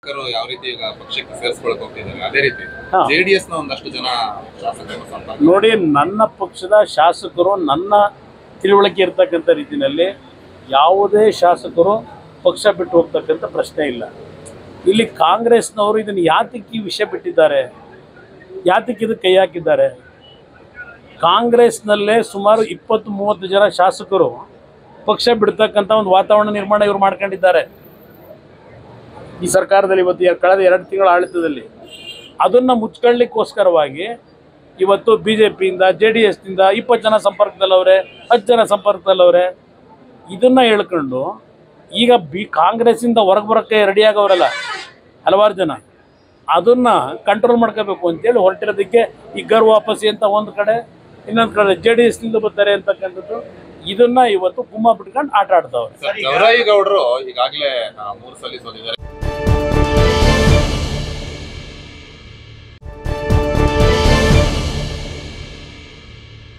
ಶಾಸಕರು ಯಾವ ರೀತಿ ಈಗ ಪಕ್ಷಕ್ಕೆ ಸೇರಿಸ್ಕೊಳಕ್ ಹೋಗ್ತಿದ್ದಾರೆ ಅದೇ ರೀತಿ ಹಾ. ಜೆಡಿಎಸ್ ನ ಒಂದಷ್ಟು ಜನ ಶಾಸಕರು ಸಂಪರ್ಕ ನೋಡಿ ನನ್ನ ಪಕ್ಷದ ಶಾಸಕರು ನನ್ನ ತಿಳುವಳಿಕೆ ಇರ್ತಕ್ಕಂಥ ರೀತಿಯಲ್ಲಿ ಯಾವುದೇ ಶಾಸಕರು ಪಕ್ಷ ಬಿಟ್ಟು ಹೋಗ್ತಕ್ಕಂಥ ಪ್ರಶ್ನೆ ಇಲ್ಲ ಇಲ್ಲಿ ಕಾಂಗ್ರೆಸ್ನವರು ಇದನ್ನು ಯಾತಕ್ಕೆ ಈ ವಿಷಯ ಬಿಟ್ಟಿದ್ದಾರೆ ಯಾತಕ್ಕೆ ಇದಕ್ಕೆ ಕೈ ಹಾಕಿದ್ದಾರೆ ಕಾಂಗ್ರೆಸ್ನಲ್ಲೇ ಸುಮಾರು ಇಪ್ಪತ್ತು ಮೂವತ್ತು ಜನ ಶಾಸಕರು ಪಕ್ಷ ಬಿಡ್ತಕ್ಕಂಥ ಒಂದು ವಾತಾವರಣ ನಿರ್ಮಾಣ ಇವರು ಮಾಡ್ಕೊಂಡಿದ್ದಾರೆ ಈ ಸರ್ಕಾರದಲ್ಲಿ ಇವತ್ತು ಎ- ಕಳೆದ ಎರಡು ತಿಂಗಳ ಆಡಳಿತದಲ್ಲಿ ಅದನ್ನು ಮುಚ್ಕೊಳ್ಳಿಕ್ಕೋಸ್ಕರವಾಗಿ ಇವತ್ತು ಬಿ ಜೆ ಪಿಯಿಂದ ಜೆ ಡಿ ಎಸ್ನಿಂದ ಇಪ್ಪತ್ತು ಜನ ಸಂಪರ್ಕದಲ್ಲವ್ರೆ ಹತ್ತು ಜನ ಸಂಪರ್ಕದಲ್ಲವ್ರೆ ಇದನ್ನು ಹೇಳ್ಕೊಂಡು ಈಗ ಬಿ ಕಾಂಗ್ರೆಸ್ಸಿಂದ ಹೊರಗೆ ಬರೋಕ್ಕೆ ರೆಡಿಯಾಗವರಲ್ಲ ಹಲವಾರು ಜನ ಅದನ್ನು ಕಂಟ್ರೋಲ್ ಮಾಡ್ಕೋಬೇಕು ಅಂತೇಳಿ ಹೊರಟಿರೋದಕ್ಕೆ ಈ ಗರ್ ವಾಪಸಿ ಅಂತ ಒಂದು ಕಡೆ ಇನ್ನೊಂದು ಕಡೆ ಜೆ ಡಿ ಎಸ್ನಿಂದ ಬರ್ತಾರೆ ಅಂತಕ್ಕಂಥದ್ದು ಇದನ್ನ ಇವತ್ತು ಗುಮ್ಮ ಬಿಟ್ಕೊಂಡು ಆಟ ಆಡ್ತಾವ್ರೆ ಸರ್ ಗೌರಾಯಿ ಗೌಡರು ಈಗಾಗಲೇ ಮೂರು ಸಲ ಸೋತಿದ್ದಾರೆ